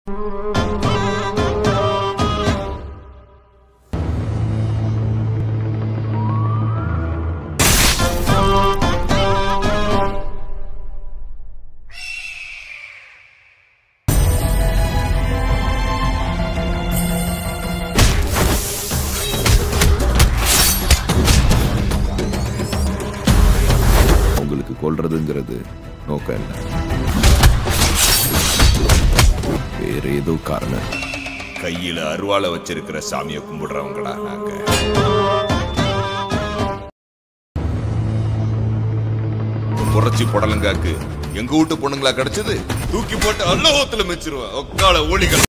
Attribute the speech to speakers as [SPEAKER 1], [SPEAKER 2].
[SPEAKER 1] உங்களுக்கு கொல்றதுங்கிறது நோக்கம் இல்லை வேற ஏதோ காரணம் இருக்கு.
[SPEAKER 2] கையில அருவாளை வச்சிருக்கிற சாமியை கும்பிடுறவங்கடா நாங்க புரட்சி புடலங்காக்கு எங்க வீட்டு பொண்ணுங்களா கிடைச்சது தூக்கி போட்டு அல்லோகத்துல மிச்சிருவேன் ஒக்கால ஒளிகள்